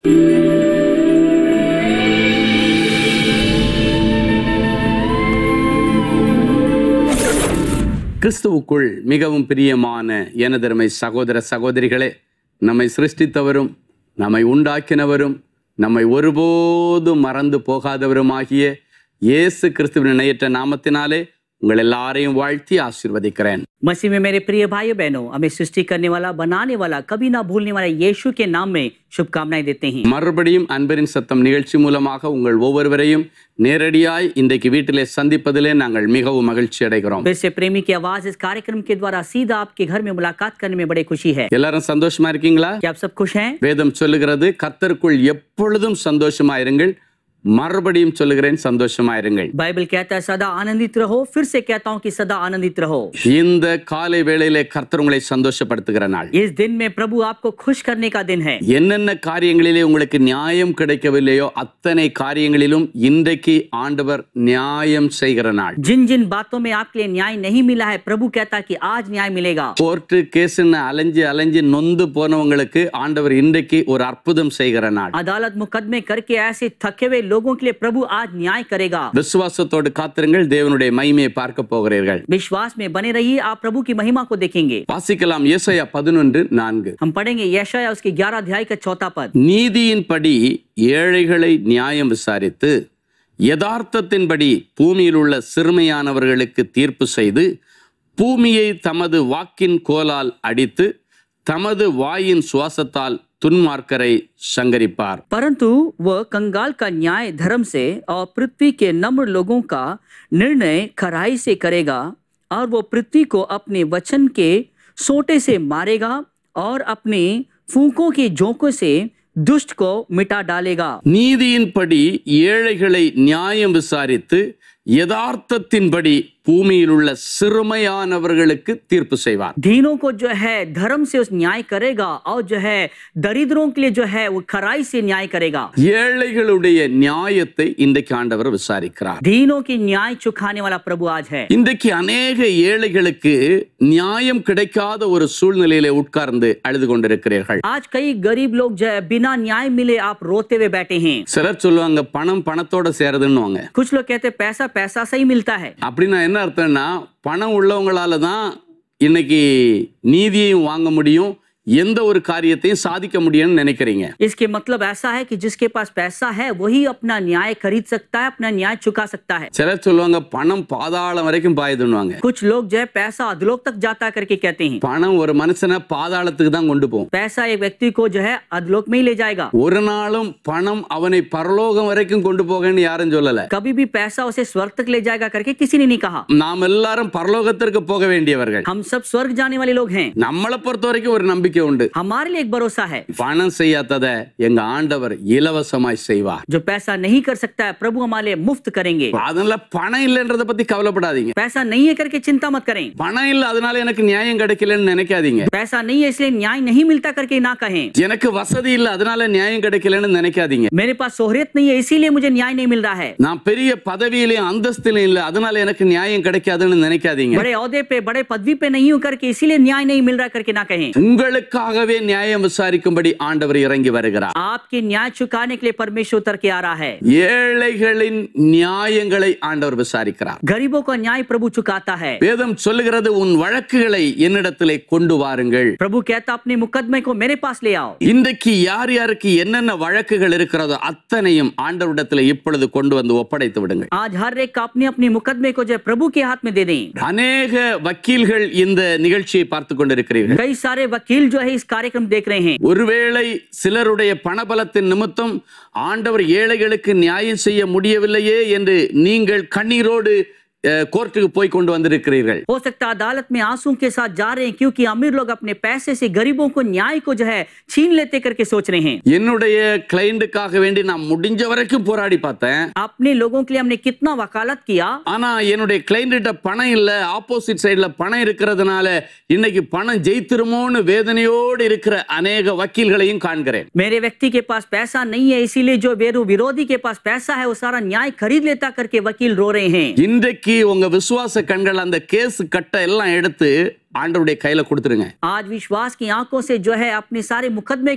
கிறிஸ்துவுக்குள் மிகவும் பிரியமான எனதருமை சகோதர சகோதரிகளே நம்மை சிருஷ்டித்தவரும் நம்மை உண்டாக்கினவரும் நம்மை ஒருபோதும் மறந்து போகாதவருமாகிய இயேசு கிறிஸ்துவின் இணையற்ற நாமத்தினாலே உங்கள் எல்லாரையும் வாழ்த்தி ஆசீர்வதிக்கிறேன் मसीह में मेरे प्रिय भाइयों बहनों हमें सृष्टि करने वाला बनाने वाला कभी ना भूलने वाला यीशु के नाम में शुभकामनाएं देते हैं மறுபடியும் அன்பரின் சத்தம் நிகழ்ச்சி மூலமாக உங்கள் ஒவ்வொருவரையும் நேரடியாய் இன்றைக்கு வீட்டிலே சந்திப்பதிலே நாங்கள் மிகவும் மகிழ்ச்சி அடைகிறோம் फिर से प्रेमी की आवाज इस कार्यक्रम के द्वारा सीधा आपके घर में मुलाकात करने में बड़े खुशी है எல்லாரும் சந்தோஷமா இருக்கீங்களா क्या आप सब खुश हैं வேதம் சொல்லுகிறது கர்த்தருக்குள் எப்பொழுதும் சந்தோஷமாயிருங்கள் மறுபடியும் சொல்லுகிறேன் சந்தோஷமாயிருங்கள் बाइबल कहता है सदा आनंदित रहो फिर से कहता हूँ कि सदा आनंदित रहो இந்த காலை வேளையிலே கர்த்தர் உங்களை சந்தோஷப்படுத்துகிற நாள் इस दिन में प्रभु आपको खुश करने का दिन है என்னென்ன காரியங்களிலே உங்களுக்கு நியாயம் கிடைக்கவில்லையோ அத்தனை காரியங்களிலும் இன்றைக்கு ஆண்டவர் நியாயம் செய்கிற நாள் जिन जिन बातों में आपके लिए न्याय नहीं मिला है प्रभु कहता है कि आज न्याय मिलेगा கோர்ட்டு கேஸ்ன்னு அலைஞ்சு அலைஞ்சு நொந்து போனவங்களுக்கு ஆண்டவர் இன்றைக்கு ஒரு அற்புதம் செய்கிற நாள் अदालत मुकदमे करके ऐसे थके हुए लोगों के लिए प्रभु आज न्याय करेगा விசுவாசத்தோடு காத்திருங்கள் தேவனுடைய மகிமையை பார்க்க போகிறீர்கள் विश्वास में बने रहिए आप प्रभु की महिमा को देखेंगे வாசிக்கலாம் ஏசாயா பதினொன்று நான்கு हम पढ़ेंगे यशाया उसके ग्यारह अध्याय का चौथा पद நீதியின்படி ஏழைகளை நியாயம் விசாரித்து யதார்த்தத்தின்படி பூமியில் உள்ள சிறுமையானவர்களுக்கு தீர்ப்பு செய்து பூமியை தமது வாக்கின் கோலால் அடித்து தமது வாயின் சுவாசத்தால் துன்மார்க்கரை சங்கரிப்பார் परंतु वह कंगाल का न्याय धर्म से और पृथ्वी के नम्र लोगों का निर्णय खराई से करेगा और वो पृथ्वी को अपने वचन के सोटे से मारेगा और अपने फूकों के झोंकों से दुष्ट को मिटा डालेगा நீதியின்படி ஏழைகளை நியாயம் விசாரித்து யதார்த்தத்தின்படி பூமியில் உள்ள சிறுமையானவர்களுக்கு தீர்ப்பு செய்வார் दीनों को जो है धर्म से उस न्याय करेगा और जो है दरिद्रों के लिए जो है वो खराई से न्याय करेगा ஏழைகளுடைய நியாயத்தை இன்றைக்கு ஆண்டவர் விசாரிக்கிறார் दीनों की न्याय चुकाने वाला प्रभु आज है இன்றைக்கு அநேக ஏழைகளுக்கு நியாயம் கிடைக்காத ஒரு சூழ்நிலையில உட்கார்ந்து அழுது கொண்டிருக்கிறீர்கள் आज कई गरीब लोग जो है बिना न्याय मिले आप रोते हुए बैठे हैं சிலர் சொல்லுவாங்க பணம் பணத்தோட சேருதுன்னுவாங்க कुछ लोग कहते हैं पैसा पैसा से ही मिलता है அப்படின்னா என்ன அர்த்தம்னா பணம் உள்ளவங்களால தான் இன்னைக்கு நீதியையும் வாங்க முடியும் எந்த ஒரு காரியத்தையும் சாதிக்க முடியும்னு நினைக்கிறீங்க इसके मतलब ऐसा है कि जिसके पास पैसा है वही अपना न्याय खरीद सकता है अपना न्याय चुका सकता है சிலர் சொல்லுவாங்க பணம் பாதாளம் வரைக்கும் பாயுதுன்னுவாங்க कुछ लोग जो है पैसा अधलोक तक जाता है करके कहते हैं பணம் ஒரு மனுஷனை பாதாளத்துக்கு தான் கொண்டு போகும் पैसा एक व्यक्ति को जो है अधलोक में ही ले जाएगा ஒரு நாளும் பணம் அவனை பரலோகம் வரைக்கும் கொண்டு போகன்னு யாரும் சொல்லல कभी भी पैसा उसे स्वर्ग तक ले जाएगा करके किसी ने नहीं कहा நாம் எல்லாரும் பரலோகத்திற்கு போக வேண்டியவர்கள் हम सब स्वर्ग जाने वाले लोग हैं நம்மளை பொறுத்த வரைக்கும் ஒரு நம்பிக்கை உண்டு हमारे लिए एक भरोसा है பணம் செய்யாதத எங்க ஆண்டவர் இலவசமாய் செய்வார் जो पैसा नहीं कर सकता है प्रभु हमारे लिए मुफ्त करेंगे அதனால பணம் இல்லைன்றத பத்தி கவலைப்படாதீங்க पैसा नहीं है करके चिंता मत करें பணம் இல்ல அதனால எனக்கு நியாயம் கிடைக்கலன்னு நினைக்காதீங்க पैसा नहीं है इसलिए न्याय नहीं मिलता करके ना कहें எனக்கு வசதி இல்ல அதனால நியாயம் கிடைக்கலன்னு நினைக்காதீங்க मेरे पास सोहरियत नहीं है इसीलिए मुझे न्याय नहीं मिल रहा है நான் பெரிய பதவியிலையும் அந்தஸ்திலையும் இல்ல அதனால எனக்கு நியாயம் கிடைக்காதுன்னு நினைக்காதீங்க बड़े औहदे पे बड़े पदवी पे नहीं हूं करके इसीलिए न्याय नहीं मिल रहा करके ना कहें உங்களுக்காகவே நியாயம் விசாரிக்கும்படி ஆண்டவர் இறங்கி வருகிறார் आपके न्याय चुकाने के लिए परमेश्वर उतर के आ रहा है ஏழைகளின் நியாயங்களை ஆண்டவர் விசாரிக்கிறார் गरीबों का न्याय प्रभु चुकाता है வேதம் சொல்லுகிறது உன் வழக்குகளை என்னிடத்திலே கொண்டு வாருங்கள் प्रभु कहता अपने मुकदमे को मेरे पास ले आओ இன்றைக்கு யார் யாருக்கு என்னென்ன வழக்குகள் இருக்கிறதோ அத்தனையும் ஆண்டவரிடத்தில் இப்பொழுது கொண்டு வந்து ஒப்படைத்து விடுங்கள் आज हर एक का अपने अपने मुकदमे को जो है प्रभु के हाथ में दे दें அநேக வக்கீல்கள் இந்த நிகழ்ச்சியை பார்த்து கொண்டிருக்கிறீர்கள் कई सारे वकील जो है इस कार्यक्रम देख रहे हैं ஒருவேளை சிலருடைய பணபலத்தின் நிமித்தம் ஆண்டவர் ஏழைகளுக்கு நியாயம் செய்ய முடியவில்லையே என்று நீங்கள் கண்ணீரோடு அஹ், கோர்ட்டுக்கு போய் கொண்டு வந்திருக்கிறீர்கள் हो सकता है अदालत में आंसू के साथ जा रहे हैं क्योंकि अमीर लोग अपने पैसे से गरीबों को न्याय को जो है छीन लेते करके सोच रहे हैं என்னுடைய கிளைண்டுக்காக வேண்டி நான் முடிஞ்ச வரைக்கும் போராடி பார்த்தேன் अपने लोगों के लिए हमने कितना वकालत किया ஆனா என்னுடைய கிளைண்ட்ட பணம் இல்ல ஆப்போசிட் சைடுல பணம் இருக்கிறதுனால இன்னைக்கு பணம் ஜெயித்திருமோன்னு வேதனையோடு இருக்கிற அநேக வக்கீல்களையும் காண்கிறேன் मेरे व्यक्ति के पास पैसा नहीं है इसीलिए जो वेरू विरोधी के पास पैसा है वो सारा न्याय खरीद लेता करके वकील रो रहे हैं இன்றைக்கு உங்க விசுவாச கண்கள் அந்த கேஸ் கட்டை எல்லாம் எடுத்து ஆண்டவருடைய கையில கொடுத்துருங்க आज विश्वास की आंखों से जो है अपने सारे मुकदमे को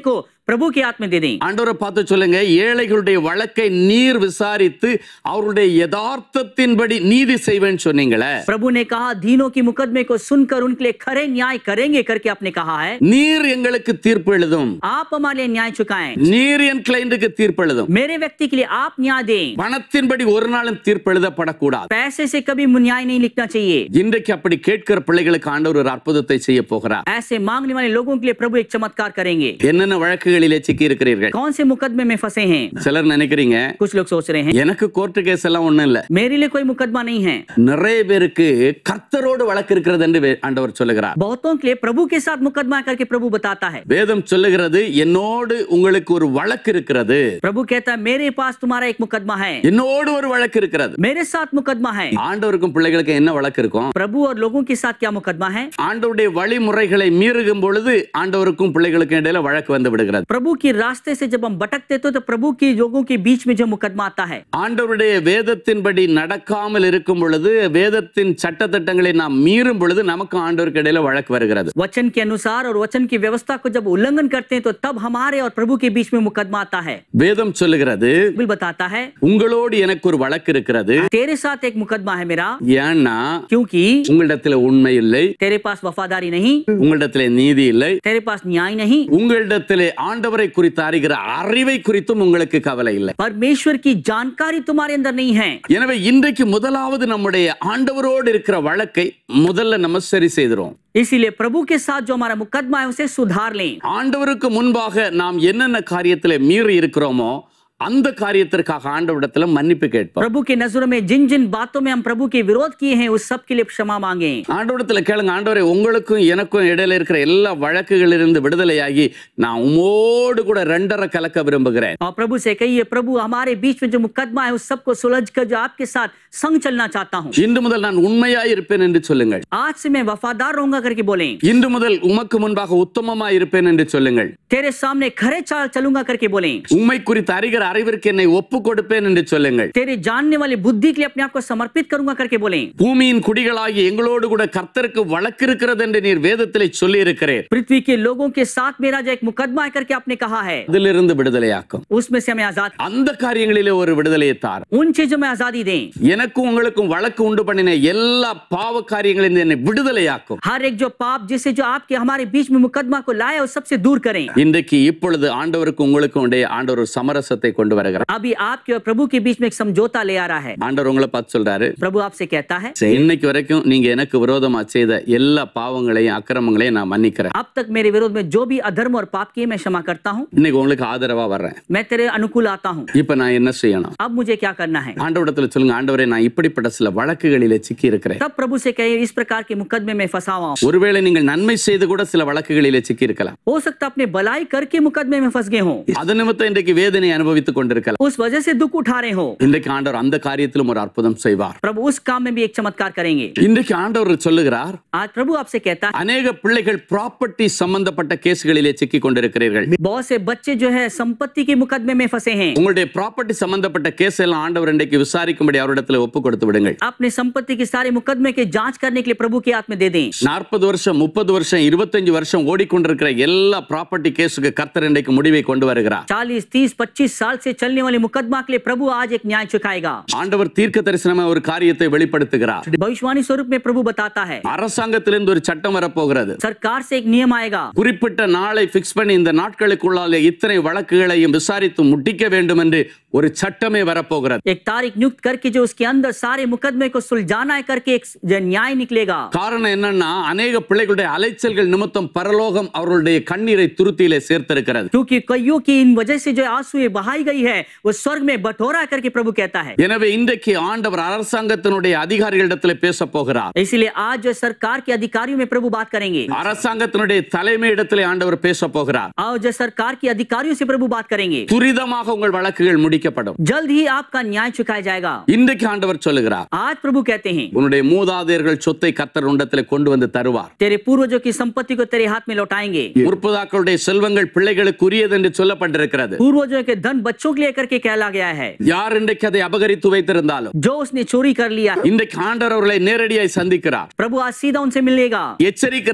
प्रभु की हाथ में दे दें ஆண்டவரை பார்த்து சொல்லுங்க ஏழைகளுடைய வழக்கை நீர் விசாரித்து அவருடைய யதார்த்தத்தின்படி நீதி செய்வேன்னு சொன்னீங்களே प्रभु ने कहा दीनों की मुकदमे को सुनकर उनके लिए खरे न्याय करेंगे करके आपने कहा है நீர் எங்களுக்கு தீர்ப்பு எழுதும் आप हमारे लिए न्याय चुकाएं நீர் என் கிளைண்டுக்கு தீர்ப்பு எழுதும் मेरे व्यक्ति के लिए आप न्याय दें பணத்தின்படி ஒரு நாளும் தீர்ப்பு எழுதப்படக்கூடாது पैसे से कभी न्याय नहीं लिखना चाहिए இன்றைக்கு அப்படி கேட்கிற பிள்ளைகளுக்கு ஆண்டவர் ஒரு அற்புதத்தை செய்ய போகிறார் ऐसे मांगने वाले लोगों के लिए प्रभु एक चमत्कार करेंगे என்னென்ன வழக்குகளிலே சிக்கி இருக்கிறீர்கள் कौन से मुकदमे में फंसे हैं சிலர் நினைக்கிறீங்க कुछ लोग सोच रहे हैं எனக்கு கோர்ட்டு கேஸ் எல்லாம் ஒண்ணும் இல்ல मेरे लिए कोई मुकदमा नहीं है நிறைய பேருக்கு கர்த்தரோடு வழக்கு இருக்கிறது என்று வே- ஆண்டவர் சொல்லுகிறார் बहुतों के लिए प्रभु के साथ मुकदमा करके प्रभु बताता है வேதம் சொல்லுகிறது என்னோடு உங்களுக்கு ஒரு வழக்கு இருக்கிறது प्रभु कहता है मेरे पास तुम्हारा एक मुकदमा है என்னோடு ஒரு வழக்கு இருக்கிறது मेरे साथ मुकदमा है ஆண்டவருக்கும் பிள்ளைகளுக்கு என்ன வழக்கு இருக்கும் प्रभु और लोगों के साथ क्या मुकदमा है ஆண்டவருடைய வழிமுறைகளை மீறுகும் பொழுது ஆண்டவருக்கும் பிள்ளைகளுக்கும் இடையில வழக்கு வந்து விடுகிறது प्रभु के रास्ते से जब हम भटकते तो, तो प्रभु के लोगों के बीच में जो मुकदमा आता है ஆண்டவருடைய வேதத்தின்படி நடக்காமல் இருக்கும் பொழுது வேதத்தின் சட்டத்திட்டங்களை நாம் மீறும் பொழுது நமக்கும் ஆண்டவருக்கு இடையில வழக்கு வருகிறது वचन के अनुसार और वचन की व्यवस्था को जब उल्लंघन करते हैं तो तब हमारे और प्रभु के बीच में मुकदमा आता है வேதம் சொல்லுகிறது बिल बताता है உங்களோடு எனக்கு ஒரு வழக்கு இருக்கிறது तेरे साथ एक मुकदमा है मेरा ஏன்னா क्योंकि உங்களிடத்துல உண்மை இல்லை तेरे पास वफादारी नहीं உங்களிடத்துல நீதி இல்லை तेरे पास न्याय नहीं உங்களிடத்திலே ஆண்டவரை குறித்து அறிகிற அறிவை குறித்தும் உங்களுக்கு கவலை இல்லை परमेश्वर की जानकारी तुम्हारे अंदर नहीं है எனவே இன்றைக்கு முதலாவது நம்முடைய ஆண்டவரோடு இருக்கிற வழக்கை முதல்ல நம்ம சரி செய்கிறோம் इसीलिए प्रभु के साथ जो हमारा मुकदमा है उसे सुधार लें ஆண்டவருக்கு முன்பாக நாம் என்னென்ன காரியத்திலே மீறி இருக்கிறோமோ அந்த காரியத்திற்காக ஆண்டவரிடத்துல மன்னிப்பு கேட்போம் प्रभु के नजरों में जिन जिन बातों में हम प्रभु के विरोध किए हैं उस सब के लिए क्षमा मांगे ஆண்டவரிடத்துல கேளுங்க ஆண்டவரே உங்களுக்கும் எனக்கும் இடையில இருக்கிற எல்லா வழக்குகளிலிருந்து விடுதலையாகி நான் உமோடு கூட ரெண்டரை கலக்க விரும்புகிறேன் और प्रभु से कहिए प्रभु हमारे बीच में जो मुकदमा है उस सबको सुलझ कर जो आपके साथ संग चलना चाहता हूँ இன்று முதல் நான் உண்மையாய் இருப்பேன் என்று சொல்லுங்கள் आज से मैं वफादार रहूंगा करके बोले இன்று முதல் உமக்கு முன்பாக உத்தமமாய் இருப்பேன் என்று சொல்லுங்கள் तेरे सामने खरे चाल चलूंगा करके बोले உண்மை குறித்து அறிகிற அறிவிற்கு என்னை ஒப்பு கொடுப்பேன் என்று சொல்லுங்கள் तेरे जानने वाली बुद्धि के लिए अपने आप को समर्पित करूंगा करके बोले பூமியின் குடிகளாகி எங்களோடு கூட கர்த்தருக்கு வழக்கு இருக்கிறது என்று நீர் வேதத்திலே சொல்லி இருக்கிறேன் पृथ्वी के लोगों के साथ मेरा जो एक मुकदमा है करके आपने कहा है அதிலிருந்து விடுதலையாக்கும் उसमें से हमें आजाद அந்த காரியங்களிலே ஒரு விடுதலையை தார் उन चीजों में आजादी दें எனக்கும் உங்களுக்கும் வழக்கு உண்டு பண்ணின எல்லா பாவ காரியங்களிலிருந்து என்னை விடுதலையாக்கும் हर एक जो पाप जिसे जो आपके हमारे बीच में मुकदमा को लाया उस सबसे दूर करें இன்றைக்கு இப்பொழுது ஆண்டவருக்கும் உங்களுக்கும் இடையே ஆண்டவர் ஒரு சமரசத்தை கொண்டு வருகிறார் अभी आपके और प्रभु के बीच में एक समझौता ले आ रहा है ஆண்டவர் உங்களை பார்த்து சொல்றாரு प्रभु आपसे कहता है இன்னைக்கு வரைக்கும் நீங்க எனக்கு விரோதமா செய்த எல்லா பாவங்களையும் அக்கிரமங்களையும் நான் மன்னிக்கிறேன் अब तक मेरे विरोध में जो भी अधर्म और पाप किए मैं क्षमा करता हूँ இன்னைக்கு உங்களுக்கு ஆதரவா வர்றேன் मैं तेरे अनुकूल आता हूँ இப்ப நான் என்ன செய்யணும் अब मुझे क्या करना है ஆண்டவரிடத்துல சொல்லுங்க ஆண்டவரே நான் இப்படிப்பட்ட சில வழக்குகளிலே சிக்கி இருக்கிறேன் तब प्रभु से कहे इस प्रकार के मुकदमे में फंसा हुआ हूँ ஒருவேளை நீங்கள் நன்மை செய்து கூட சில வழக்குகளிலே சிக்கி இருக்கலாம் हो सकता अपने भलाई करके मुकदमे में फंस गए हो அது நிமித்தம் இன்றைக்கு வேதனை அனுபவித்துக் கொண்டிருக்கலாம் उस वजह से दुख उठा रहे हो இன்றைக்கு ஆண்டவர் அந்த காரியத்திலும் ஒரு அற்புதம் செய்வார் प्रभु उस काम में भी एक चमत्कार करेंगे இன்றைக்கு ஆண்டவர் சொல்லுகிறார் आज प्रभु आपसे कहता है அநேக பிள்ளைகள் ப்ராப்பர்ட்டி சம்பந்தப்பட்ட கேஸ்களிலே சிக்கி கொண்டிருக்கிறீர்கள் बहुत से बच्चे जो है संपत्ति के मुकदमे में फंसे हैं உங்களுடைய ப்ராப்பர்ட்டி சம்பந்தப்பட்ட கேஸ் எல்லாம் ஆண்டவர் இன்றைக்கு விசாரிக்கும்படி அவரிடத்துல ஒப்பு கொடுத்து விடுங்கள் अपने संपत्ति के सारे मुकदमे के जांच करने के लिए प्रभु के हाथ में दे दें நாற்பது வருஷம் முப்பது வருஷம் இருபத்தஞ்சு வருஷம் ஓடிக்கொண்டிருக்கிற எல்லா ப்ராப்பர்ட்டி கேஸுக்கு கர்த்தர் இன்றைக்கு முடிவை கொண்டு வருகிறார் चालीस तीस पच्चीस साल से चलने वाले मुकदमा के लिए प्रभु आज एक न्याय चुकाएगा ஆண்டவர் தீர்க்க தரிசனமா ஒரு காரியத்தை வெளிப்படுத்துகிறார் भविष्यवाणी स्वरूप में प्रभु बताता है அரசாங்கத்திலிருந்து ஒரு சட்டம் வரப்போகிறது सरकार से एक नियम आएगा குறிப்பிட்ட நாளை பிக்ஸ் பண்ணி இந்த நாட்களுக்குள்ளால இத்தனை வழக்குகளையும் விசாரித்து முடிக்க வேண்டும் என்று ஒரு சட்டமே வரப்போகிறது एक तारीख नियुक्त करके जो उसके अंदर सारे मुकदमे को सुलझाना है करके एक जो न्याय निकलेगा காரணம் என்னன்னா அநேக பிள்ளைகளுடைய அலைச்சல்கள் நிமித்தம் பரலோகம் அவர்களுடைய கண்ணீரை துருத்தியிலே சேர்த்திருக்கிறது क्योंकि कईयों की इन वजह से जो आंसू बहाई गई है वो स्वर्ग में बटोरा करके प्रभु कहता है எனவே இன்றைக்கு ஆண்டவர் அரசாங்கத்தினுடைய அதிகாரிகளிடத்தில் பேச போகிறார் इसलिए आज जो सरकार के अधिकारियों में प्रभु बात करेंगे அரசாங்கத்தினுடைய தலைமை இடத்திலே ஆண்டவர் பேச போகிறார் और जो सरकार के अधिकारियों से प्रभु बात करेंगे துரிதமாக உங்கள் வழக்குகள் முடிக்கப்படும் जल्द ही आपका न्याय चुकाया जाएगा இன்றைக்கு ஆண்டவர் சொல்லுகிறார் आज प्रभु कहते हैं உன்னுடைய மூதாதையர்கள் சொத்தை கர்த்தர் உண்டத்தில் கொண்டு வந்து தருவார் तेरे पूर्वजों की संपत्ति को तेरे हाथ में लौटाएंगे முற்பதாக்களுடைய செல்வங்கள் பிள்ளைகளுக்கு உரியது என்று சொல்லப்பட்டிருக்கிறது पूर्वजों के धन बच्चों के लिए करके कहला गया है யார் இன்றைக்கு அதை அபகரித்து வைத்திருந்தாலும் जो उसने चोरी कर लिया இன்றைக்கு ஆண்டவர் அவர்களை நேரடியாய் சந்திக்கிறார் प्रभु आज सीधा उनसे मिलेगा எச்சரிக்கிறார்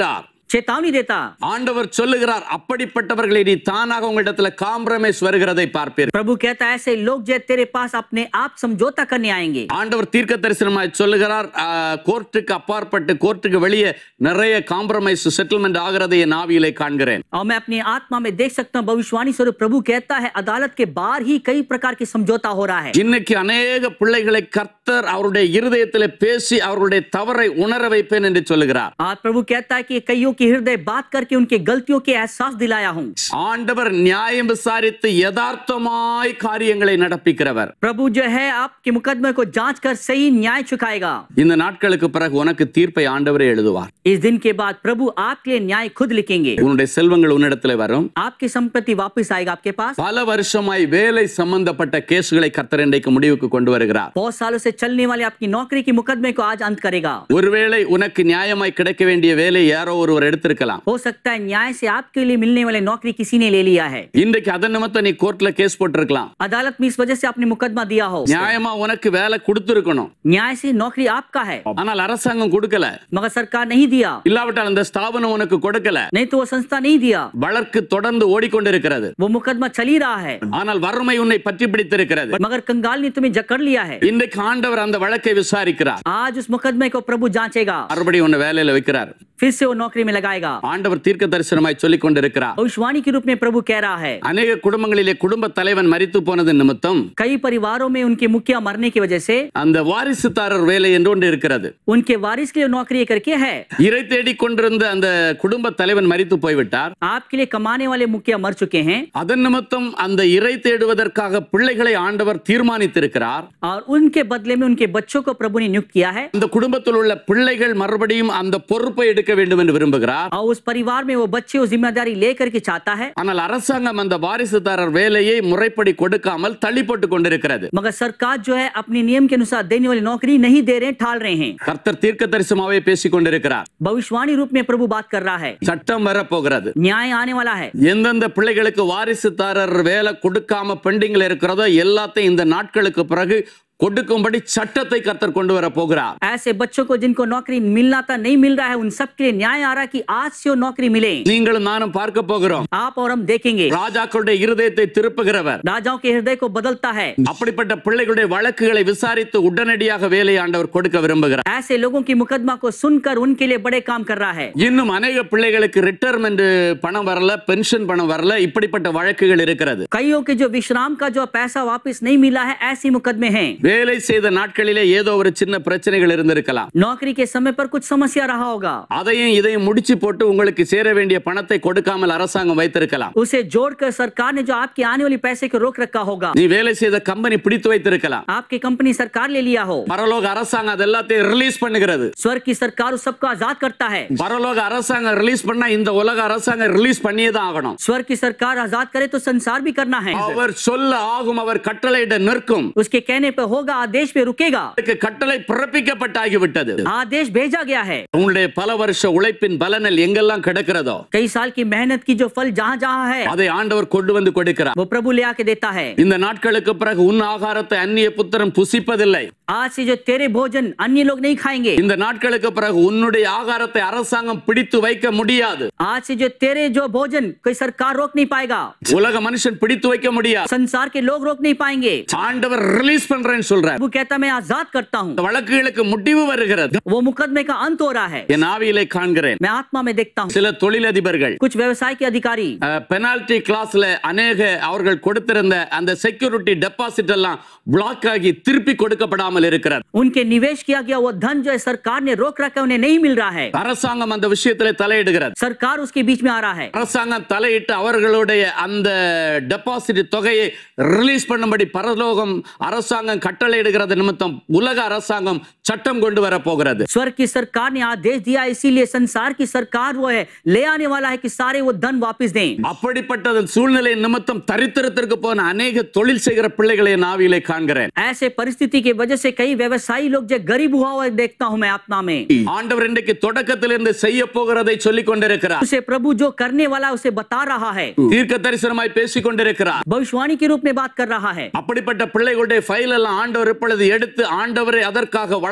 चेतावनी देता ஆண்டவர் சொல்லுகிறார் அப்படிப்பட்டவர்களை நீ தானாக உங்களிடத்துல காம்ப்ரமைஸ் வருகிறதை பார்ப்பீர் प्रभु कहता है ऐसे लोग जो तेरे पास अपने आप समझौता करने आएंगे ஆண்டவர் தீர்க்க தரிசனமாய் சொல்லுகிறார் ஆ, கோர்ட்டுக்கு அப்பாற்பட்டு கோர்ட்டுக்கு வெளியே நிறைய காம்ப்ரமைஸ் செட்டில்மெண்ட் ஆகிறதை என் ஆவியிலே காண்கிறேன் और मैं अपनी आत्मा में देख सकता हूँ भविष्यवाणी स्वरूप प्रभु कहता है अदालत के बाहर ही कई प्रकार की समझौता हो रहा है இன்னைக்கு அநேக பிள்ளைகளை கர்த்தர் அவருடைய இருதயத்திலே பேசி அவர்களுடைய தவறை உணர வைப்பேன் என்று சொல்லுகிறார் आज प्रभु कहता है कि कईयों की हृदय बात करके उनके गलतियों के एहसास दिलाया हूँ ஆண்டவர் நியாயம் விசாரித்து யதார்த்தமாய் காரியங்களை நடப்பிக்கிறவர் प्रभु जो है आपके मुकदमे को जांच कर सही न्याय चुकाएगा இந்த நாட்களுக்கு பிறகு உனக்கு தீர்ப்பை ஆண்டவரே எழுதுவார் इस दिन के बाद प्रभु आपके लिए न्याय खुद लिखेंगे உன்னுடைய செல்வங்கள் உன்னிடத்துல வரும் आपकी संपत्ति वापस आएगा आपके पास பல வருஷமாய் வேலை சம்பந்தப்பட்ட கேசுகளை கர்த்தர் இன்றைக்கு முடிவுக்கு கொண்டு வருகிறார் बहुत सालों से चलने वाले आपकी नौकरी की मुकदमे को आज अंत करेगा ஒருவேளை உனக்கு நியாயமாய் கிடைக்க வேண்டிய வேலை யாரோ ஒருவர் எடுத்திருக்கலாம் हो सकता है न्याय से आपके लिए मिलने वाले नौकरी किसी ने ले लिया है இன்றைக்கு அதன் நிமித்தம் நீ கோர்ட்ல கேஸ் போட்டிருக்கலாம் अदालत में इस वजह से आपने मुकदमा दिया हो நியாயமா உனக்கு வேலை கொடுத்திருக்கணும் न्याय से नौकरी आपका है ஆனால் அரசாங்கம் கொடுக்கல मगर सरकार नहीं दिया இல்லாவிட்டால் அந்த ஸ்தாபனம் உனக்கு கொடுக்கல नहीं तो वो संस्था नहीं दिया வழக்கு தொடர்ந்து ஓடிக்கொண்டிருக்கிறது वो मुकदमा चल ही रहा है ஆனால் வறுமை உன்னை பற்றி பிடித்திருக்கிறது मगर कंगाल ने तुम्हें जकड़ लिया है இன்றைக்கு ஆண்டவர் அந்த வழக்கை விசாரிக்கிறார் आज उस मुकदमे को प्रभु जांचेगा மறுபடியும் உன்னை வேலையில வைக்கிறார் फिर से वो नौकरी में लगाएगा ஆண்டவர் தீர்க்க தரிசனமாய் சொல்லிக் கொண்டிருக்கிறார் भविष्यवाणी के रूप में प्रभु कह रहा है அநேக குடும்பங்களிலே குடும்ப தலைவன் மரித்து போனது நிமித்தம் कई परिवारों में उनके मुखिया मरने की वजह से அந்த வாரிசுதாரர் வேலை என்று ஒன்று இருக்கிறது उनके वारिस के लिए नौकरी करके है இறை தேடிக் கொண்டிருந்த அந்த குடும்ப தலைவன் மரித்து போய்விட்டார் आपके लिए कमाने वाले मुखिया मर चुके हैं அதன் நிமித்தம் அந்த இறை தேடுவதற்காக பிள்ளைகளை ஆண்டவர் தீர்மானித்திருக்கிறார் और उनके बदले में उनके बच्चों को प्रभु ने नियुक्त किया है அந்த குடும்பத்தில் உள்ள பிள்ளைகள் மறுபடியும் அந்த பொறுப்பை எடுக்க வேண்டும் என்று விரும்புகிறார் और उस परिवार में वो बच्चे वो जिम्मेदारी लेकर के चाहता है ஆனால் அரசாங்கம் அந்த வாரிசுதாரர் வேலையை முறைப்படி கொடுக்காமல் தள்ளி போட்டுக் கொண்டிருக்கிறது मगर सरकार जो है अपने नियम के अनुसार देने वाली नौकरी नहीं दे रहे ठाल रहे हैं கர்த்தர் தீர்க்க தரிசனமாவே பேசிக் கொண்டிருக்கிறார் भविष्यवाणी रूप में प्रभु बात कर रहा है சட்டம் வரப்போகிறது न्याय आने वाला है எந்தெந்த பிள்ளைகளுக்கு வாரிசுதாரர் வேலை கொடுக்காம பெண்டிங்ல இருக்கிறதோ எல்லாத்தையும் இந்த நாட்களுக்கு பிறகு கொடுக்கும்படி சட்டத்தை கர்த்தர் கொண்டு வர போகிறார் ऐसे बच्चों को जिनको नौकरी मिलना था नहीं मिल रहा है उन सबके लिए न्याय आ रहा है कि आज से वो नौकरी मिले நீங்களும் நானும் பார்க்க போகிறோம் आप और हम देखेंगे ராஜாக்களுடைய இருதயத்தை திருப்புகிறவர் राजाओं के हृदय को बदलता है அப்படிப்பட்ட பிள்ளைகளுடைய வழக்குகளை விசாரித்து உடனடியாக வேலை ஆண்டவர் கொடுக்க விரும்புகிறார் ऐसे लोगों की मुकदमा को सुनकर उनके लिए बड़े काम कर रहा है இன்னும் அநேக பிள்ளைகளுக்கு ரிட்டையர்மெண்ட் பணம் வரல பென்ஷன் பணம் வரல இப்படிப்பட்ட வழக்குகள் இருக்கிறது कईयों के जो विश्राम का जो पैसा वापस नहीं मिला है ऐसे मुकदमे हैं வேலை செய்த நாட்களிலே ஏதோ ஒரு சின்ன பிரச்சனைகள் இருந்திருக்கலாம் नौकरी के समय पर कुछ समस्या रहा होगा அதையும் இதையும் முடிச்சு போட்டு உங்களுக்கு சேர வேண்டிய பணத்தை கொடுக்காமல் அரசாங்கம் வைத்திருக்கலாம் उसे जोड़कर सरकार ने जो आपके आने वाली पैसे को रोक रखा होगा நீ வேலை செய்த கம்பெனி பிடித்து வைத்திருக்கலாம் आपकी कंपनी सरकार ले लिया हो பரலோக அரசாங்கம் அது எல்லாத்தையும் ரிலீஸ் பண்ணுகிறது स्वर्ग की सरकार उस सबको आजाद करता है பரலோக அரசாங்கம் ரிலீஸ் பண்ணா இந்த உலக அரசாங்கம் ரிலீஸ் பண்ணியே தான் ஆகணும் स्वर्ग की सरकार आजाद करे तो संसार भी करना है அவர் சொல்ல ஆகும் அவர் கட்டளையிட நிற்கும் उसके कहने पर होगा आदेश पे रुकेगा அதுக்கு கட்டளை பிறப்பிக்கப்பட்டாகிவிட்டது आदेश भेजा गया है உங்களுடைய பல வருஷ உழைப்பின் பலனில் எங்கெல்லாம் கிடக்கிறதோ कई साल की मेहनत की जो फल जहाँ जहाँ है அதை ஆண்டவர் கொண்டு வந்து கொடுக்கிறார் वो प्रभु ले आके देता है இந்த நாட்களுக்கு பிறகு உன் ஆகாரத்தை அந்நிய புத்திரன் புசிப்பதில்லை आज से जो तेरे भोजन अन्य लोग नहीं खाएंगे இந்த நாட்களுக்கு பிறகு உன்னுடைய ஆகாரத்தை அரசாங்கம் பிடித்து வைக்க முடியாது आज से जो तेरे जो भोजन कोई सरकार रोक नहीं पाएगा உலக மனுஷன் பிடித்து வைக்க முடியாது संसार के लोग रोक नहीं पाएंगे ஆண்டவர் ரிலீஸ் பண்றேன்னு சொல்றார் प्रभु कहता मैं आजाद करता हूँ இந்த வழக்குகளுக்கு முடிவு வருகிறது वो मुकदमे का अंत हो रहा है என் ஆவியிலே காண்கிறேன் मैं आत्मा में देखता हूँ சில தொழிலதிபர்கள் कुछ व्यवसाय के अधिकारी பெனால்டி கிளாஸ்ல அநேக அவர்கள் கொடுத்திருந்த அந்த செக்யூரிட்டி டெபாசிட் எல்லாம் பிளாக் ஆகி திருப்பி கொடுக்கப்படாமல் இருக்கிறார் उनके निवेश किया गया वो धन जो है सरकार ने रोक रखा है उन्हें नहीं मिल रहा है அரசாங்கம் அந்த விஷயத்திலே தலையிடுகிறது सरकार उसके बीच में आ रहा है அரசாங்கம் தலையிட்டு அவர்களுடைய அந்த டெபாசிட் தொகையை ரிலீஸ் பண்ணும்படி பரலோகம் அரசாங்கம் கட்டளையிடுகிறது நிமித்தம் உலக அரசாங்கம் சட்டம் கொண்டு வர போகிறது स्वर्ग की सरकार ने आदेश दिया इसीलिए संसार की सरकार वो है ले आने वाला है कि सारे वो धन वापस दें அப்படிப்பட்ட சூழ்நிலை நிமித்தம் தரித்திரத்திற்கு போன அநேக தொழில் செய்கிற பிள்ளைகளை என் ஆவியிலே காண்கிறேன் ऐसे परिस्थिति की वजह से कई व्यवसायी लोग जो गरीब हुआ हुआ देखता हूं मैं आत्मा में ஆண்டவர் இன்றைக்கு தொடக்கத்திலிருந்து செய்ய போகிறதை சொல்லிக் கொண்டிருக்கிறார் उसे प्रभु जो करने वाला है, उसे बता रहा है தீர்க்க தரிசனமாய் பேசிக் கொண்டிருக்கிறார் भविष्यवाणी के रूप में बात कर रहा है அப்படிப்பட்ட பிள்ளைகளுடைய ஃபைல் எல்லாம் ஆண்டவர் இப்பொழுது எடுத்து ஆண்டவரை அதற்காக வழக்கு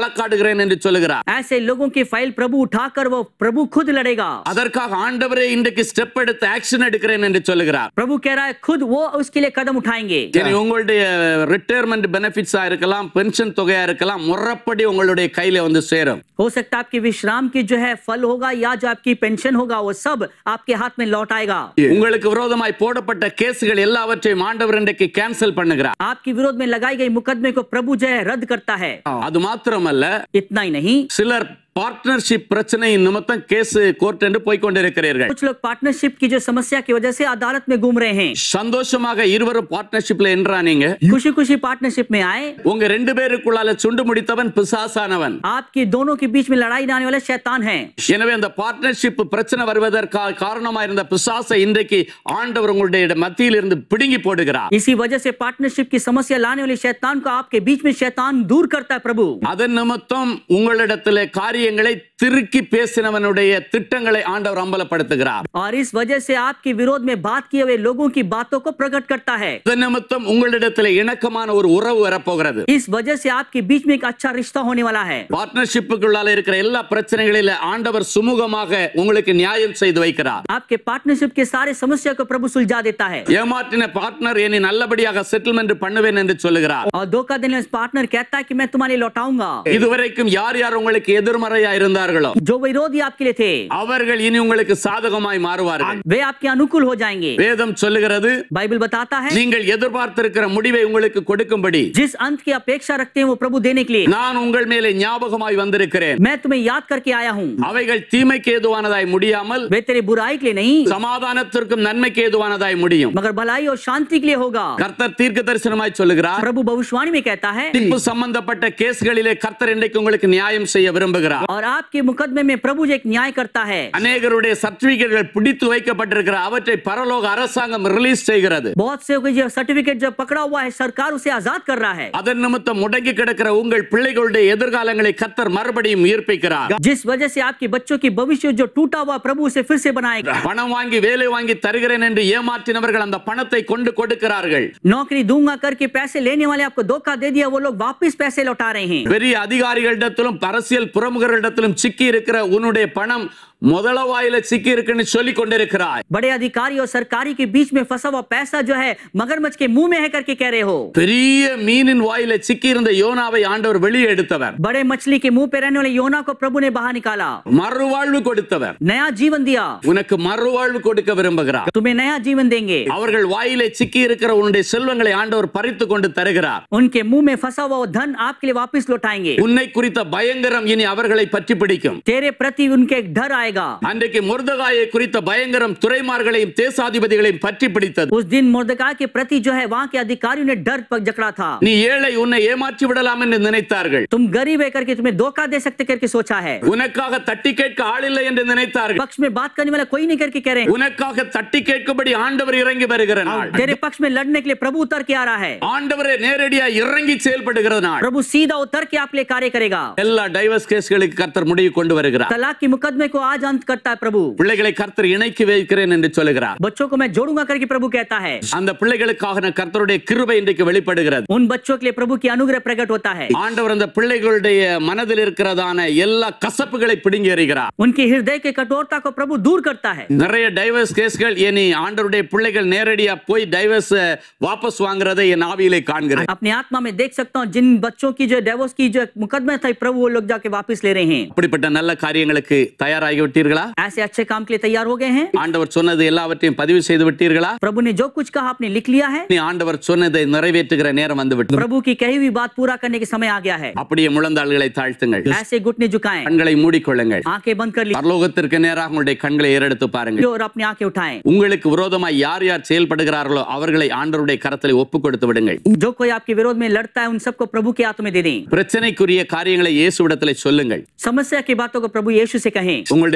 வழக்காடுகிறேன் என்று சொல்லுகிறார் ऐसे लोगों की फाइल प्रभु उठाकर वो प्रभु खुद लड़ेगा அதற்காக ஆண்டவரே இன்றைக்கு ஸ்டெப் எடுத்து ஆக்ஷன் எடுக்கிறேன் என்று சொல்லுகிறார் प्रभु कह रहा है खुद वो उसके लिए कदम उठाएंगे இனி உங்களுடைய ரிட்டையர்மெண்ட் பெனிஃபிட்ஸா இருக்கலாம் பென்ஷன் தொகையா இருக்கலாம் முறைப்படி உங்களுடைய கையில வந்து சேரும் हो सकता है आपकी विश्राम की जो है फल होगा या जो आपकी पेंशन होगा वो सब आपके हाथ में लौट आएगा உங்களுக்கு விரோதமாய் போடப்பட்ட கேசுகள் எல்லாவற்றையும் ஆண்டவர் இன்றைக்கு கேன்சல் பண்ணுகிறார் आपके विरोध में लगाई गई मुकदमे को प्रभु जो है रद्द करता है அது மாத்திரமல்ல इतना ही नहीं சிலர் பார்ட்னர்ஷிப் பிரச்சனை நிமித்தம் கேஸ் கோர்ட் என்று போய் கொண்டிருக்கிறீர்கள் कुछ लोग पार्टनरशिप की जो समस्या की वजह से अदालत में घूम रहे हैं சந்தோஷமாக இருவரும் பார்ட்னர்ஷிப்ல என்றானீங்க खुशी खुशी पार्टनरशिप में आए உங்க ரெண்டு பேருக்குள்ளால சுண்டு முடித்தவன் பிசாசானவன் आपकी दोनों के बीच में लड़ाई लाने वाले शैतान हैं எனவே அந்த பார்ட்னர்ஷிப் பிரச்சனை வருவதற்காக காரணமா இருந்த பிசாசை இன்றைக்கு ஆண்டவர் உங்களுடைய மத்தியில் இருந்து பிடுங்கி போடுகிறார் इसी वजह से पार्टनरशिप की समस्या लाने वाले शैतान को आपके बीच में शैतान दूर करता है प्रभु அதன் நிமித்தம் உங்களிடத்திலே காரியங்களை திருக்கி பேசினவனுடைய திட்டங்களை ஆண்டவர் அம்பலப்படுத்துகிறார் और इस वजह से आपके विरोध में बात किए हुए लोगों की बातों को प्रकट करता है அதன் நிமித்தம் உங்களிடத்திலே இணக்கமான ஒரு உறவு வரப்போகிறது इस वजह से आपके बीच में एक अच्छा रिश्ता होने वाला है பார்ட்னர்ஷிப்புக்குள்ளால இருக்கிற எல்லா பிரச்சனைகளில ஆண்டவர் சுமூகமாக உங்களுக்கு நியாயம் செய்து வைக்கிறார் आपके पार्टनरशिप के सारे समस्या को प्रभु सुलझा देता है ஏமாற்றின பார்ட்னர் என்னை நல்லபடியாக செட்டில்மெண்ட் பண்ணுவேன் என்று சொல்லுகிறார் और धोखा देने वाला पार्टनर कहता है कि मैं तुम्हारे लिए लौटाऊंगा இதுவரைக்கும் யார் யார் உங்களுக்கு எதிர்மறையா இருந்தார்களோ जो विरोधी आपके लिए थे அவர்கள் இனி உங்களுக்கு சாதகமாய் மாறுவார்கள் वे आपके अनुकूल हो जाएंगे வேதம் சொல்லுகிறது बाइबल बताता है நீங்கள் எதிர்பார்த்திருக்கிற முடிவை உங்களுக்கு கொடுக்கும்படி जिस अंत की अपेक्षा रखते हैं वो प्रभु देने के लिए நான் உங்கள் மேலே ஞாபகமாய் வந்திருக்கிறேன் मैं तुम्हें याद करके आया हूँ அவைகள் தீமைக்கு ஏதுவானதாய் முடியாமல் वे तेरे बुराई के लिए नहीं சமாதானத்திற்கும் நன்மைக்கு ஏதுவானதாய் முடியும் मगर भलाई और शांति के लिए होगा கர்த்தர் தீர்க்க தரிசனமாய் சொல்லுகிறார் प्रभु भविष्यवाणी में कहता है தீர்ப்பு சம்பந்தப்பட்ட கேஸ்களிலே கர்த்தர் இன்றைக்கு உங்களுக்கு நியாயம் செய்ய விரும்புகிறார் और आपके मुकदमे में प्रभु जो एक न्याय करता है அநேகருடைய சர்டிபிகேட்கள் பிடித்து வைக்கப்பட்டிருக்கிற அவற்றை பரலோக அரசாங்கம் ரிலீஸ் செய்கிறது बहुत से कोई जो सर्टिफिकेट जो पकड़ा हुआ है सरकार उसे आजाद कर रहा है அதன் நிமித்தம் முடங்கி கிடக்கிற உங்கள் பிள்ளைகளுடைய எதிர்காலங்களை கர்த்தர் மறுபடியும் உயிர்ப்பிக்கிறார் जिस वजह से आपके बच्चों की भविष्य जो टूटा हुआ प्रभु उसे फिर से बनाएगा பணம் வாங்கி வேலை வாங்கி தருகிறேன் என்று ஏமாற்றினவர்கள் அந்த பணத்தை கொண்டு கொடுக்கிறார்கள் नौकरी दूंगा करके पैसे लेने वाले आपको धोखा दे दिया वो लोग वापस पैसे लौटा रहे हैं பெரிய அதிகாரிகளிடத்திலும் அரசியல் பிரமுகர்களிடத்திலும் சிக்கி இருக்கிற உன்னுடைய பணம் முதல வாயில சிக்கி இருக்குன்னு சொல்லி கொண்டிருக்கிறாய் बड़े अधिकारी और सरकारी के बीच में फंसा हुआ पैसा जो है मगरमच्छ के मुंह में है करके कह रहे हो பெரிய மீனின் வாயில சிக்கி இருந்த யோனாவை ஆண்டவர் வெளியே எடுத்தவர் बड़े मछली के मुंह पे रहने वाले योना को प्रभु ने बाहर निकाला மறுவாழ்வு கொடுத்தவர் नया जीवन दिया உனக்கு மறுவாழ்வு கொடுக்க விரும்புகிறார் तुम्हें नया जीवन देंगे அவர்கள் வாயிலே சிக்கி இருக்கிற உன்னுடைய செல்வங்களை ஆண்டவர் பறித்து கொண்டு தருகிறார் उनके मुंह में फंसा हुआ वो धन आपके लिए वापस लौटाएंगे உன்னை குறித்த பயங்கரம் இனி அவர்களை பற்றி பிடிக்கும் तेरे प्रति उनके एक डर आएगा அன்றைக்கு முர்தகாயை குறித்த பயங்கரம் துறைமார்களையும் தேசாதிபதிகளையும் பற்றி பிடித்தது उस दिन मुर्दका के प्रति जो है वहां के अधिकारियों ने डर पर जकड़ा था நீ ஏழை உன்னை ஏமாற்றி விடலாம் என்று நினைத்தார்கள் तुम गरीब है करके तुम्हें धोखा दे सकते करके सोचा है உனக்காக தட்டி கேட்க ஆளில்லை என்று நினைத்தார்கள் पक्ष में बात करने वाला कोई नहीं करके कह रहे हैं உனக்காக தட்டி கேட்கும்படி ஆண்டவர் இறங்கி வருகிற நாள் तेरे पक्ष में लड़ने के लिए प्रभु उतर के आ रहा है ஆண்டவரே நேரடியா இறங்கி செயல்படுகிற நாள் प्रभु सीधा उतर के आप लिए कार्य करेगा எல்லா டைவர்ஸ் கேஸ்களுக்கு கர்த்தர் முடிவு கொண்டு வருகிறார் तलाक के मुकदमे को आज अंत करता है प्रभु பிள்ளைகளை கர்த்தர் இணைக்கி வைக்கிறேன் என்று சொல்லுகிறார் बच्चों को मैं जोड़ूंगा करके प्रभु कहता है அந்த பிள்ளைகளுக்காக நான் கர்த்தருடைய கிருபை இன்றைக்கு வெளிப்படுகிறது उन बच्चों के लिए प्रभु की अनुग्रह प्रकट होता है ஆண்டவர் அந்த பிள்ளைகளுடைய மனதில் இருக்கிறதான எல்லா கசப்புகளை பிடுங்கி எறிகிறார் उनके हृदय के कठोरता को प्रभु दूर करता है நிறைய டைவர்ஸ் கேஸ்கள் இனி ஆண்டவருடைய பிள்ளைகள் நேரடியா போய் டைவர்ஸ் வாபஸ் வாங்குறதை என் ஆவியிலே காண்கிறேன் अपने आत्मा में देख सकता हूँ जिन बच्चों की जो डिवोर्स की जो मुकदमा था प्रभु वो लोग जाके वापस ले रहे हैं அப்படிப்பட்ட நல்ல காரியங்களுக்கு தயாராகி விட்டீர்களா ऐसे अच्छे काम के लिए तैयार हो गए हैं ஆண்டவர் சொன்னது எல்லாவற்றையும் பதிவு செய்து விட்டீர்களா प्रभु ने जो कुछ कहा आपने लिख लिया है நீ ஆண்டவர் சொன்னதை நிறைவேற்றுகிற நேரம் வந்து விட்டது प्रभु की कही हुई बात पूरा करने के समय आ गया है அப்படியே முழந்தாள்களை தாழ்த்துங்கள் ऐसे घुटने झुकाएं கண்களை மூடிக்கொள்ளுங்கள் आंखें बंद कर ली பரலோகத்திற்கு நேராக உங்களுடைய கண்களை ஏறெடுத்து பாருங்கள் और अपनी आंखें उठाएं உங்களுக்கு விரோதமாய் யார் யார் செயல்படுகிறார்களோ அவர்களை ஆண்டவருடைய கரத்தில் ஒப்பு கொடுத்து விடுங்கள் जो कोई आपके विरोध में लड़ता है उन सबको प्रभु के हाथों में दे दें பிரச்சனைக்குரிய காரியங்களை இயேசுவிடத்தில் சொல்லுங்கள் समस्या की बातों को प्रभु यीशु से कहें உங்களுடைய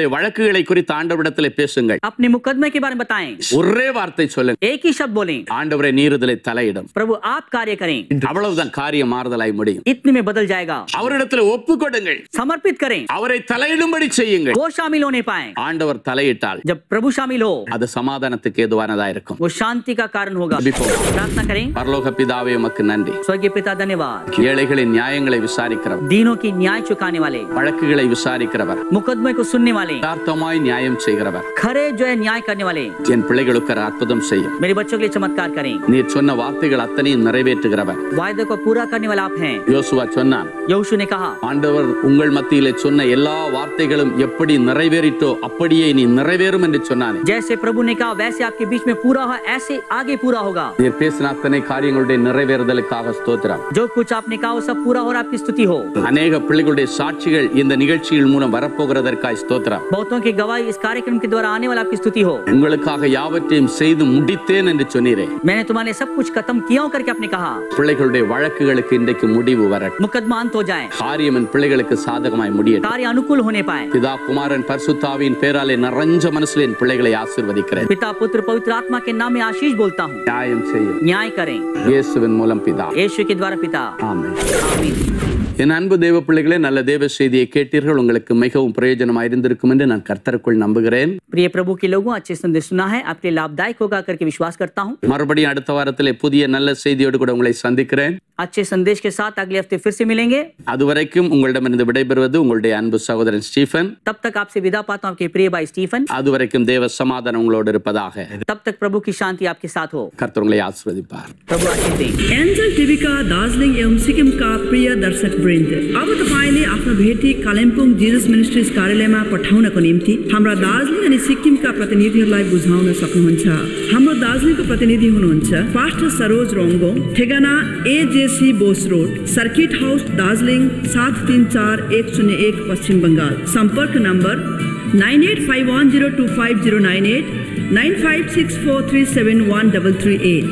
உங்களுடைய வழக்குகளை குறித்து ஆண்டவரிடத்தில் பேசுங்கள் अपने मुकदमे के बारे में बताएं ஒரே வார்த்தை சொல்லுங்க एक ही शब्द बोलें ஆண்டவரை நீருதலை தலையிடும் प्रभु आप कार्य करें அவ்வளவுதான் காரியம் மாறுதலாய் முடியும் इतने में बदल जाएगा அவரிடத்தில் ஒப்பு கொடுங்கள் समर्पित करें அவரை தலையிடும்படி செய்யுங்கள் वो शामिल होने पाए ஆண்டவர் தலையிட்டால் जब प्रभु शामिल हो அது சமாதானத்துக்கு ஏதுவானதா இருக்கும் वो शांति का कारण होगा ஜெபிப்போம். प्रार्थना करें பரலோக பிதாவே உமக்கு நன்றி स्वर्गीय पिता धन्यवाद ஏழைகளின் நியாயங்களை விசாரிக்கிறவர் दीनों की न्याय चुकाने वाले வழக்குகளை விசாரிக்கிறவர் मुकदमे को सुनने वाले யதார்த்தமாய் நியாயம் செய்கிறவர் खरे जो है न्याय करने वाले என் பிள்ளைகளுக்கு ஒரு அற்புதம் செய்யும் मेरे बच्चों के लिए चमत्कार करें நீர் சொன்ன வார்த்தைகள் அத்தனையும் நிறைவேற்றுகிறவர் वायदे को पूरा करने वाला आप हैं யோசுவா சொன்னான் यहोशू ने कहा ஆண்டவர் உங்கள் மத்தியிலே சொன்ன எல்லா வார்த்தைகளும் எப்படி நிறைவேறிட்டோ அப்படியே நீ நிறைவேறும் என்று சொன்னானே जैसे प्रभु ने कहा वैसे आपके बीच में पूरा हो ऐसे आगे पूरा होगा நீர் பேசின அத்தனை காரியங்களுடைய நிறைவேறுதலுக்காக ஸ்தோத்திரம் जो कुछ आपने कहा वो सब पूरा हो और आपकी स्तुति हो அநேக பிள்ளைகளுடைய சாட்சிகள் இந்த நிகழ்ச்சிகள் மூலம் வரப்போகிறதற்காய் ஸ்தோத்திரம் बहुतों की गवाही इस कार्यक्रम के द्वारा आने वाला आपकी स्तुति हो உங்களுக்காக யாவற்றையும் செய்து முடித்தேன் என்று சொன்னீரே मैंने तुम्हारे सब कुछ खत्म किया हो करके आपने कहा பிள்ளைகளுடைய வழக்குகளுக்கு இன்றைக்கு முடிவு வரட்டும் मुकदमा अंत हो जाए காரியம் என் பிள்ளைகளுக்கு சாதகமாய் முடியட்டும் कार्य अनुकूल होने पाए பிதா குமாரன் பரிசுத்தாவின் பேராலே நிறைஞ்ச மனசுல என் பிள்ளைகளை ஆசீர்வதிக்கிறேன் पिता पुत्र पवित्र आत्मा के नाम में आशीष बोलता हूँ நியாயம் செய்யும் न्याय करें இயேசுவின் மூலம் பிதா यीशु के द्वारा पिता ஆமென் आमीन என் அன்பு தேவ பிள்ளைகளே நல்ல தேவ செய்தியை கேட்டீர்கள் உங்களுக்கு மிகவும் பிரயோஜனமாக இருந்திருக்கும் என்று நான் கர்த்தருக்குள் நம்புகிறேன் प्रिय प्रभु के लोगों अच्छे संदेश सुना है आपके लिए लाभदायक होगा करके विश्वास करता हूँ மறுபடியும் அடுத்த வாரத்திலே புதிய நல்ல செய்தியோடு கூட உங்களை சந்திக்கிறேன் अच्छे संदेश के साथ अगले हफ्ते फिर से मिलेंगे அதுவரைக்கும் உங்களிடமிருந்து விடைபெறுவது உங்களுடைய அன்பு சகோதரன் ஸ்டீஃபன் तब तक आपसे विदा पाता हूँ आपके प्रिय भाई स्टीफन அதுவரைக்கும் தேவ சமாதானம் உங்களோடு இருப்பதாக तब तक प्रभु की शांति आपके साथ हो கர்த்தர் उங்களை ஆசிர்வதிப்பார் प्रभु आशीष दें एन्जल टिभीका दार्जिलिङ एवं सिक्किमका प्रिय दर्शक वृन्द अब तपाईँले आफ्नो भेटी कालिम्पोङ जिजस मिनिस्ट्रिज कार्यालयमा पठाउनको निम्ति हाम्रा दार्जिलिङ अनि सिक्किमका प्रतिनिधिहरूलाई बुझाउन सक्नुहुन्छ हाम्रो दार्जिलिङको प्रतिनिधि हुनुहुन्छ पास्टर सरोज रोङ्गोङ ठेगाना AJC Bose road circuit house Darjeeling सात तिन चार एक शून्य एक पश्चिम बङ्गाल सम्पर्क number nine eight five one zero two five zero nine eight nine five six four three seven one double three eight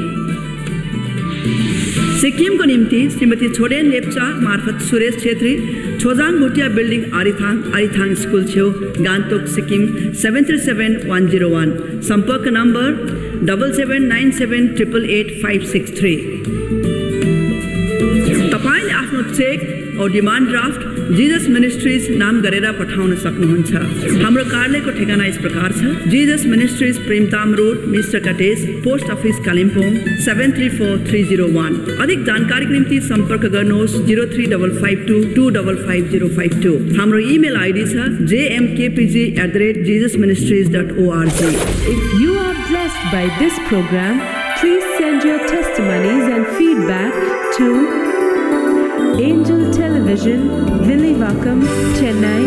सिक्किमको निम्ति श्रीमती छोडेन लेप्चा मार्फत सुरेश छेत्री छोजाङ भुटिया बिल्डिङ आरिथाङ आरिथाङ स्कुल छेउ Gangtok Sikkim seven three seven one zero one सम्पर्क number double seven nine seven triple eight five six three तपाईँले आफ्नो check औ demand draft Jesus ministries नाम गरेर पठाउन सक्नुहुन्छ हाम्रो कार्यालयको ठेगाना यस प्रकार छ Jesus ministries Premtam road mister cottage post office Kalimpong seven three four three zero one अधिक जानकारीको निम्ति सम्पर्क गर्नुहोस् zero three double five two two double five zero five two हाम्रो इमेल आइडी छ JMKPG at the rate Jesus ministries dot org If you are blessed by this program, please send your testimonies and feedback to Angel Television, Villivakkam, Chennai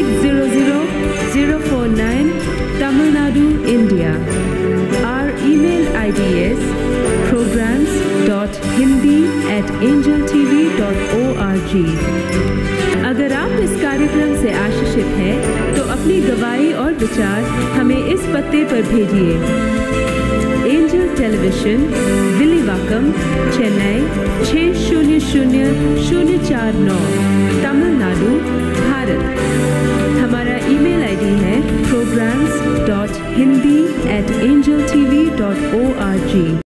600049, Tamil Nadu, India. Our email ID is programs.hindi at angeltv.org. अगर आप इस कार्यक्रम से आशीषित हैं तो अपनी गवाही और विचार हमें इस पते पर भेजिए एंजल टेलीविजन विलीवाकम चेन्नई छः शून्य शून्य शून्य चार नौ तमिलनाडु भारत हमारा ईमेल आईडी है programs.hindi at angeltv.org